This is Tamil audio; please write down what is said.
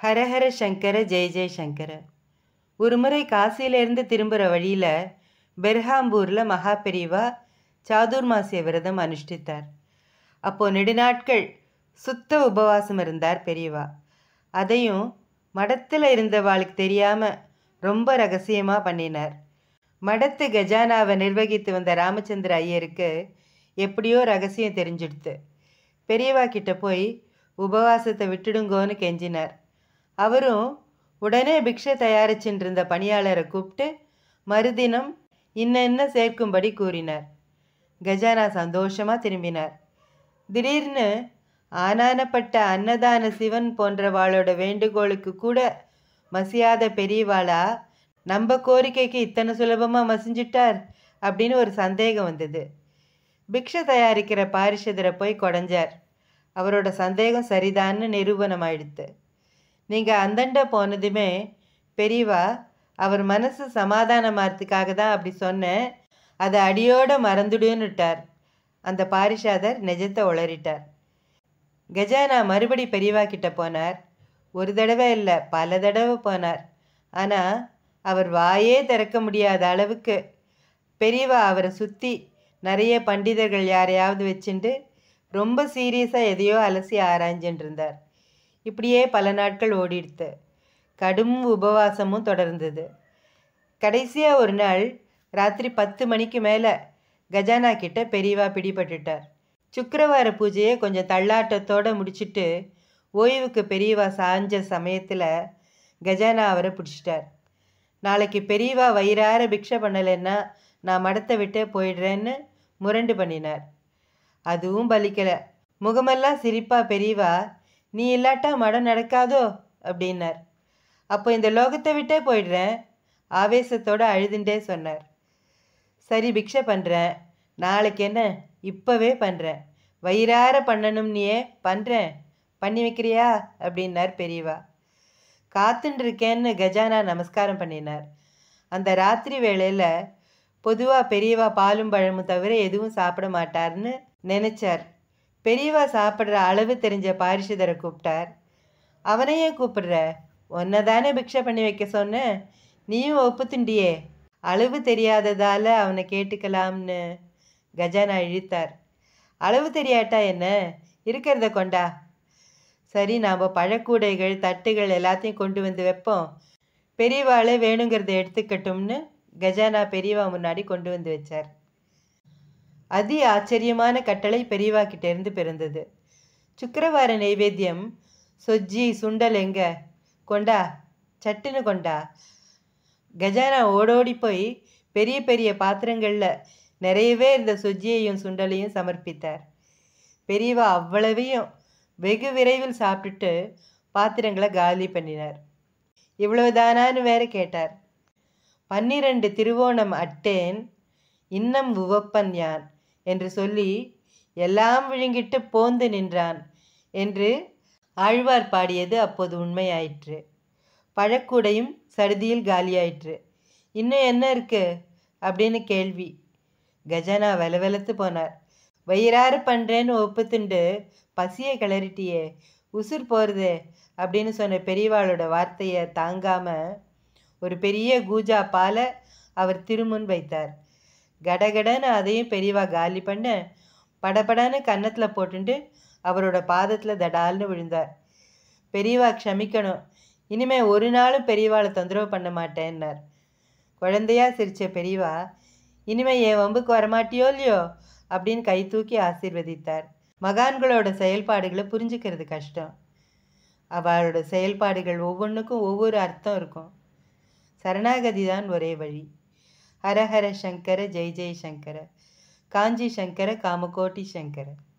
ஹரஹர சங்கர ஜெய ஜெய சங்கர ஒரு முறை காசியிலேருந்து திரும்புகிற வழியில் பெர்ஹாம்பூரில் மகா பெரியவா சாதுர்மாசிய விரதம் அனுஷ்டித்தார் அப்போது நெடுநாட்கள் சுத்த உபவாசம் இருந்தார் பெரியவா அதையும் மடத்தில் இருந்தவாளுக்கு தெரியாமல் ரொம்ப ரகசியமாக பண்ணினார் மடத்து கஜானாவை நிர்வகித்து வந்த ராமச்சந்திர ஐயருக்கு எப்படியோ ரகசியம் தெரிஞ்சிடுத்து பெரியவா கிட்ட போய் உபவாசத்தை விட்டுடுங்கோன்னு கெஞ்சினார் அவரும் உடனே பிக்ஷை தயாரிச்சுட்டு இருந்த பணியாளரை கூப்பிட்டு மறுதினம் இன்ன இன்ன சேர்க்கும்படி கூறினார் கஜானா சந்தோஷமாக திரும்பினார் திடீர்னு ஆனானப்பட்ட அன்னதான சிவன் போன்றவாளோட வேண்டுகோளுக்கு கூட மசியாத பெரியவாளா நம்ம கோரிக்கைக்கு இத்தனை சுலபமாக மசிஞ்சிட்டார் அப்படின்னு ஒரு சந்தேகம் வந்தது பிக்ஷை தயாரிக்கிற பாரிஷதரை போய் கொடைஞ்சார் அவரோட சந்தேகம் சரிதான்னு நிரூபணமாயிடுத்து நீங்கள் அந்தண்ட போனதுமே பெரியவா அவர் மனசு சமாதானமாகறதுக்காக தான் அப்படி சொன்னேன் அதை அடியோட மறந்துடுன்னுட்டார் அந்த பாரிஷாதர் நிஜத்தை உளறிட்டார் கஜானா மறுபடி பெரியவா கிட்ட போனார் ஒரு தடவை இல்லை பல தடவை போனார் ஆனால் அவர் வாயே திறக்க முடியாத அளவுக்கு பெரியவா அவரை சுற்றி நிறைய பண்டிதர்கள் யாரையாவது வச்சுண்டு ரொம்ப சீரியஸாக எதையோ அலசி ஆராய்ஞ்சுட்டு இருந்தார் இப்படியே பல நாட்கள் ஓடிடுத்து கடும் உபவாசமும் தொடர்ந்தது கடைசியாக ஒரு நாள் ராத்திரி பத்து மணிக்கு மேலே கஜானா கிட்ட பெரியவா பிடிபட்டுட்டார் சுக்கிரவார பூஜையை கொஞ்சம் தள்ளாட்டத்தோடு முடிச்சிட்டு ஓய்வுக்கு பெரியவா சாஞ்ச சமயத்தில் கஜானா அவரை பிடிச்சிட்டார் நாளைக்கு பெரியவா வயிறார பிக்ஷை பண்ணலைன்னா நான் மடத்தை விட்டே போயிடுறேன்னு முரண்டு பண்ணினார் அதுவும் பலிக்கலை முகமெல்லாம் சிரிப்பா பெரியவா நீ இல்லாட்டா மடம் நடக்காதோ அப்படின்னார் அப்போ இந்த லோகத்தை விட்டே போயிடுறேன் ஆவேசத்தோடு அழுதுண்டே சொன்னார் சரி பிக்ஷை பண்ணுறேன் நாளைக்கு என்ன இப்போவே பண்ணுறேன் வயிறார பண்ணணும்னியே பண்ணுறேன் பண்ணி வைக்கிறியா அப்படின்னார் பெரியவா காத்துன்னு இருக்கேன்னு கஜானா நமஸ்காரம் பண்ணினார் அந்த ராத்திரி வேளையில் பொதுவாக பெரியவா பாலும் பழமும் தவிர எதுவும் சாப்பிட மாட்டார்னு நினச்சார் பெரியவா சாப்பிட்ற அளவு தெரிஞ்ச பாரிஷதரை கூப்பிட்டார் அவனையே கூப்பிடுற உன்னை தானே பிக்ஷை பண்ணி வைக்க சொன்னேன் நீயும் ஒப்புத்துண்டியே அளவு தெரியாததால் அவனை கேட்டுக்கலாம்னு கஜானா இழுத்தார் அளவு தெரியாட்டா என்ன இருக்கிறத கொண்டா சரி நாம் பழக்கூடைகள் தட்டுகள் எல்லாத்தையும் கொண்டு வந்து வைப்போம் பெரியவாளே வேணுங்கிறத எடுத்துக்கட்டும்னு கஜானா பெரியவா முன்னாடி கொண்டு வந்து வச்சார் அதி ஆச்சரியமான கட்டளை பெரியவா கிட்டேருந்து பிறந்தது சுக்கிரவார நைவேத்தியம் சொஜ்ஜி சுண்டல் எங்க கொண்டா சட்டுன்னு கொண்டா கஜானா ஓடோடி போய் பெரிய பெரிய பாத்திரங்களில் நிறையவே இருந்த சொஜ்ஜியையும் சுண்டலையும் சமர்ப்பித்தார் பெரியவா அவ்வளவையும் வெகு விரைவில் சாப்பிட்டுட்டு பாத்திரங்களை காலி பண்ணினார் இவ்வளவுதானான்னு வேற கேட்டார் பன்னிரண்டு திருவோணம் அட்டேன் இன்னம் உவப்பன் யான் என்று சொல்லி எல்லாம் விழுங்கிட்டு போந்து நின்றான் என்று ஆழ்வார் பாடியது அப்போது உண்மையாயிற்று பழக்கூடையும் சடுதியில் காலியாயிற்று இன்னும் என்ன இருக்கு அப்படின்னு கேள்வி கஜானா வெலவெலத்து போனார் வயிறாறு பண்ணுறேன்னு ஒப்புத்துண்டு பசியை கிளறிட்டியே உசுர் போகிறதே அப்படின்னு சொன்ன பெரியவாளோட வார்த்தையை தாங்காமல் ஒரு பெரிய கூஜா பாலை அவர் திருமுன் வைத்தார் கடகடன்னு அதையும் பெரியவா காலி பண்ண படபடன்னு கன்னத்தில் போட்டுண்டு அவரோட பாதத்தில் தடால்னு விழுந்தார் பெரியவா க்ஷமிக்கணும் இனிமே ஒரு நாளும் பெரியவாளை தொந்தரவு பண்ண மாட்டேன்னார் குழந்தையா சிரிச்ச பெரியவா இனிமே என் வம்புக்கு வரமாட்டியோ இல்லையோ அப்படின்னு கை தூக்கி ஆசீர்வதித்தார் மகான்களோட செயல்பாடுகளை புரிஞ்சுக்கிறது கஷ்டம் அவளோட செயல்பாடுகள் ஒவ்வொன்றுக்கும் ஒவ்வொரு அர்த்தம் இருக்கும் சரணாகதி தான் ஒரே வழி ஹரஹர சங்கர ஜெய் ஜெய் சங்கர காஞ்சி சங்கர காமகோட்டி சங்கர